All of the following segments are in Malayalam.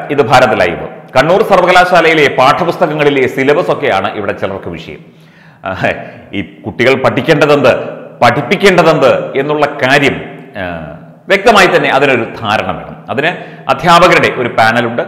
ഇത് ഭാരത് ലൈവ് കണ്ണൂർ സർവകലാശാലയിലെ പാഠപുസ്തകങ്ങളിലെ സിലബസ് ഒക്കെയാണ് ഇവിടെ ചിലർക്ക് വിഷയം ആഹ്, ഈ കുട്ടികൾ പഠിക്കേണ്ടതെന്ത് പഠിപ്പിക്കേണ്ടതെന്ത് എന്നുള്ള കാര്യം ആഹ്, വ്യക്തമായി തന്നെ അതിനൊരു ധാരണ വേണം അതിന് അധ്യാപകരുടെ ഒരു പാനലുണ്ട്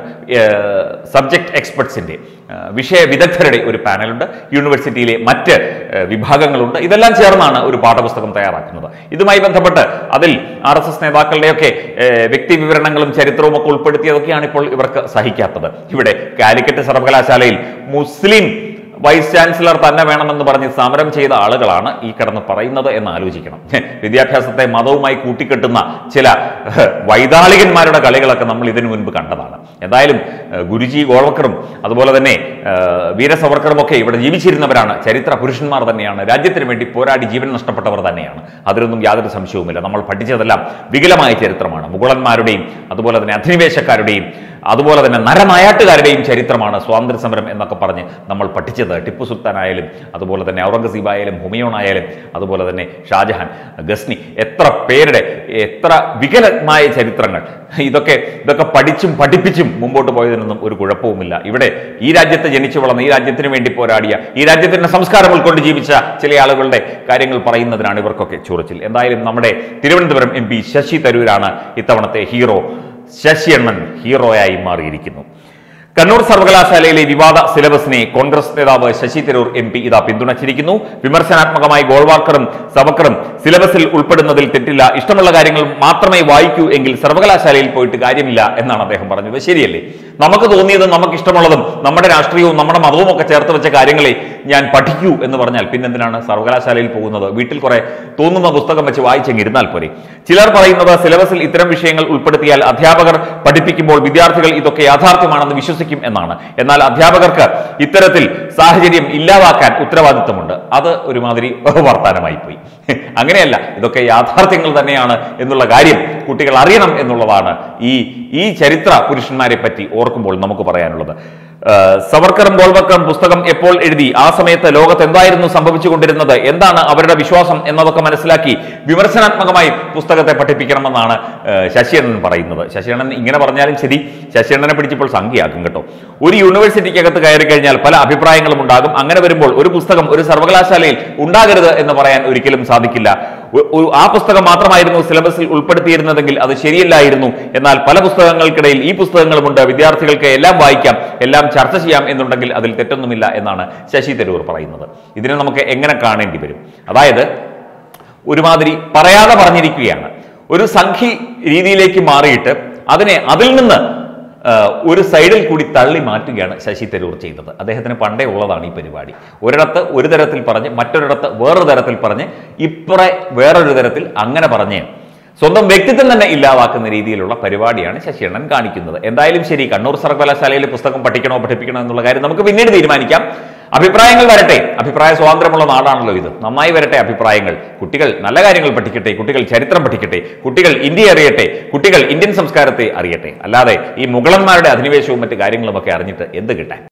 സബ്ജക്ട് എക്സ്പെർട്സിന്റെ ആഹ്, വിഷയ വിദഗ്ധരുടെ ഒരു പാനലുണ്ട് യൂണിവേഴ്സിറ്റിയിലെ മറ്റ് ആഹ്, വിഭാഗങ്ങളുണ്ട് ഇതെല്ലാം ചേർന്നാണ് ഒരു പാഠപുസ്തകം തയ്യാറാക്കുന്നത് ഇതുമായി ബന്ധപ്പെട്ട് അതിൽ ആർ എസ് എസ് നേതാക്കളുടെയൊക്കെ ആഹ്, വ്യക്തി വിവരണങ്ങളും ചരിത്രവും ഒക്കെ ഉൾപ്പെടുത്തിയതൊക്കെയാണ് ഇപ്പോൾ ഇവർക്ക് സഹിക്കാത്തത് ഇവിടെ കാലിക്കറ്റ് സർവകലാശാലയിൽ മുസ്ലിം വൈസ് ചാൻസലർ തന്നെ വേണമെന്ന് പറഞ്ഞ് സമരം ചെയ്ത ആളുകളാണ് ഈ കിടന്ന് പറയുന്നത് എന്ന് ആലോചിക്കണം വിദ്യാഭ്യാസത്തെ മതവുമായി കൂട്ടിക്കെട്ടുന്ന ചില ഏഹ്, വൈതാളികന്മാരുടെ കളികളൊക്കെ നമ്മൾ ഇതിനു മുൻപ് കണ്ടതാണ് എന്തായാലും ഏഹ്, ഗുരുജി ഗോൾവക്കറും അതുപോലെ തന്നെ ഏഹ്, വീരസവർക്കറും ഒക്കെ ഇവിടെ ജീവിച്ചിരുന്നവരാണ് ചരിത്ര പുരുഷന്മാർ തന്നെയാണ് രാജ്യത്തിന് വേണ്ടി പോരാടി ജീവൻ നഷ്ടപ്പെട്ടവർ തന്നെയാണ് അതിലൊന്നും യാതൊരു സംശയവുമില്ല നമ്മൾ പഠിച്ചതെല്ലാം വികലമായ ചരിത്രമാണ് മുഗളന്മാരുടെയും അതുപോലെ തന്നെ അധിനിവേശക്കാരുടെയും അതുപോലെ തന്നെ നരനായാട്ടുകാരുടെയും ചരിത്രമാണ് സ്വാതന്ത്ര്യ സമരം എന്നൊക്കെ പറഞ്ഞ് നമ്മൾ പഠിച്ചത് ടിപ്പു സുൽത്താൻ ആയാലും അതുപോലെ തന്നെ ഔറംഗസീബ് ആയാലും ഹുമയൂൺ ആയാലും അതുപോലെ തന്നെ ഷാജഹാൻ ഗസ്നി എത്ര പേരുടെ എത്ര വികലമായ ചരിത്രങ്ങൾ ഇതൊക്കെ ഇതൊക്കെ പഠിച്ചും പഠിപ്പിച്ചും മുമ്പോട്ട് പോയതിനൊന്നും ഒരു കുഴപ്പവുമില്ല ഇവിടെ ഈ രാജ്യത്ത് ജനിച്ചു വളർന്ന ഈ രാജ്യത്തിന് വേണ്ടി പോരാടിയ ഈ രാജ്യത്തിന്റെ സംസ്കാരം ഉൾക്കൊണ്ട് ജീവിച്ച ചില ആളുകളുടെ കാര്യങ്ങൾ പറയുന്നതിനാണ് ഇവർക്കൊക്കെ ചൊറിച്ചിൽ എന്തായാലും നമ്മുടെ തിരുവനന്തപുരം എം പി ശശി തരൂരാണ് ഇത്തവണത്തെ ഹീറോ ശശി അണ്ണൻ ഹീറോയായി മാറിയിരിക്കുന്നു കണ്ണൂർ സർവകലാശാലയിലെ വിവാദ സിലബസിനെ കോൺഗ്രസ് നേതാവ് ശശി തരൂർ എം പി ഇതാ പിന്തുണച്ചിരിക്കുന്നു വിമർശനാത്മകമായി ഗോൾവാക്കറും സവക്കറും സിലബസിൽ ഉൾപ്പെടുന്നതിൽ തെറ്റില്ല ഇഷ്ടമുള്ള കാര്യങ്ങൾ മാത്രമേ വായിക്കൂ എങ്കിൽ സർവകലാശാലയിൽ പോയിട്ട് കാര്യമില്ല എന്നാണ് അദ്ദേഹം പറഞ്ഞത് ശരിയല്ലേ നമുക്ക് തോന്നിയതും നമുക്ക് ഇഷ്ടമുള്ളതും നമ്മുടെ രാഷ്ട്രീയവും നമ്മുടെ മതവും ഒക്കെ ചേർത്ത് വെച്ച കാര്യങ്ങളെ ഞാൻ പഠിക്കൂ എന്ന് പറഞ്ഞാൽ പിന്നെന്തിനാണ് സർവകലാശാലയിൽ പോകുന്നത് വീട്ടിൽ കുറെ തോന്നുന്ന പുസ്തകം വെച്ച് വായിച്ചെങ്കിൽ ഇരുന്നാൽ പോരെ ചിലർ പറയുന്നത് സിലബസിൽ ഇത്തരം വിഷയങ്ങൾ ഉൾപ്പെടുത്തിയാൽ അധ്യാപകർ പഠിപ്പിക്കുമ്പോൾ വിദ്യാർത്ഥികൾ ഇതൊക്കെ യാഥാർത്ഥ്യമാണെന്ന് വിശ്വസിക്കും എന്നാണ് എന്നാൽ അധ്യാപകർക്ക് ഇത്തരത്തിൽ സാഹചര്യം ഇല്ലാതാക്കാൻ ഉത്തരവാദിത്തമുണ്ട് അത് ഒരുമാതിരി വർത്തമാനമായി പോയി അങ്ങനെയല്ല ഇതൊക്കെ യാഥാർത്ഥ്യങ്ങൾ തന്നെയാണ് എന്നുള്ള കാര്യം കുട്ടികൾ അറിയണം എന്നുള്ളതാണ് ഈ ഈ ചരിത്ര പുരുഷന്മാരെ പറ്റി ഓർക്കുമ്പോൾ നമുക്ക് പറയാനുള്ളത് ആ, സവർക്കറും ഗോൾവക്കറും പുസ്തകം എപ്പോൾ എഴുതി ആ സമയത്ത് ലോകത്ത് എന്തായിരുന്നു സംഭവിച്ചുകൊണ്ടിരുന്നത് എന്താണ് അവരുടെ വിശ്വാസം എന്നതൊക്കെ മനസ്സിലാക്കി വിമർശനാത്മകമായി പുസ്തകത്തെ പഠിപ്പിക്കണമെന്നാണ് ആ, ശശിയണ്ണൻ പറയുന്നത് ശശിയണ്ണൻ ഇങ്ങനെ പറഞ്ഞാലും ശരി ശശിയണ്ണനെ പിടിച്ചപ്പോൾ സംഖ്യയാക്കും കേട്ടോ ഒരു യൂണിവേഴ്സിറ്റിക്കകത്ത് കയറി കഴിഞ്ഞാൽ പല അഭിപ്രായങ്ങളും ഉണ്ടാകും അങ്ങനെ വരുമ്പോൾ ഒരു പുസ്തകം ഒരു സർവകലാശാലയിൽ ഉണ്ടാകരുത് എന്ന് പറയാൻ ഒരിക്കലും സാധിക്കില്ല ഒ- ഒരു- ആ പുസ്തകം മാത്രമായിരുന്നു സിലബസിൽ ഉൾപ്പെടുത്തിയിരുന്നതെങ്കിൽ അത് ശരിയല്ലായിരുന്നു എന്നാൽ പല പുസ്തകങ്ങൾക്കിടയിൽ ഈ പുസ്തകങ്ങളുമുണ്ട് വിദ്യാർത്ഥികൾക്ക് എല്ലാം വായിക്കാം എല്ലാം ചർച്ച ചെയ്യാം എന്നുണ്ടെങ്കിൽ അതിൽ തെറ്റൊന്നുമില്ല എന്നാണ് ശശി തരൂർ പറയുന്നത് ഇതിനെ നമുക്ക് എങ്ങനെ കാണേണ്ടി വരും അതായത് ഒരുമാതിരി പറയാതെ പറഞ്ഞിരിക്കുകയാണ് ഒരു സംഖി രീതിയിലേക്ക് മാറിയിട്ട് അതിനെ അതിൽ നിന്ന് ആ, ഒരു സൈഡിൽ കൂടി തള്ളി മാറ്റുകയാണ് ശശി തരൂർ ചെയ്തത് അദ്ദേഹത്തിന് പണ്ടേ ഉള്ളതാണ് ഈ പരിപാടി ഒരിടത്ത് ഒരു തരത്തിൽ പറഞ്ഞ് മറ്റൊരിടത്ത് വേറൊരു തരത്തിൽ പറഞ്ഞ് ഇപ്പറേ വേറൊരു തരത്തിൽ അങ്ങനെ പറഞ്ഞ് സ്വന്തം വ്യക്തിത്വം തന്നെ ഇല്ലാതാക്കുന്ന രീതിയിലുള്ള പരിപാടിയാണ് ശശിയണ്ണൻ കാണിക്കുന്നത് എന്തായാലും ശരി കണ്ണൂർ സർവകലാശാലയിലെ പുസ്തകം പഠിക്കണോ പഠിപ്പിക്കണോ എന്നുള്ള കാര്യം നമുക്ക് പിന്നീട് തീരുമാനിക്കാം അഭിപ്രായങ്ങൾ വരട്ടെ അഭിപ്രായ സ്വാതന്ത്ര്യമുള്ള നാടാണല്ലോ ഇത് നന്നായി വരട്ടെ അഭിപ്രായങ്ങൾ കുട്ടികൾ നല്ല കാര്യങ്ങൾ പഠിക്കട്ടെ കുട്ടികൾ ചരിത്രം പഠിക്കട്ടെ കുട്ടികൾ ഇന്ത്യ അറിയട്ടെ കുട്ടികൾ ഇന്ത്യൻ സംസ്കാരത്തെ അറിയട്ടെ അല്ലാതെ ഈ മുഗളന്മാരുടെ അധിനിവേശവും മറ്റു കാര്യങ്ങളുമൊക്കെ അറിഞ്ഞിട്ട് എന്ത് കിട്ടാൻ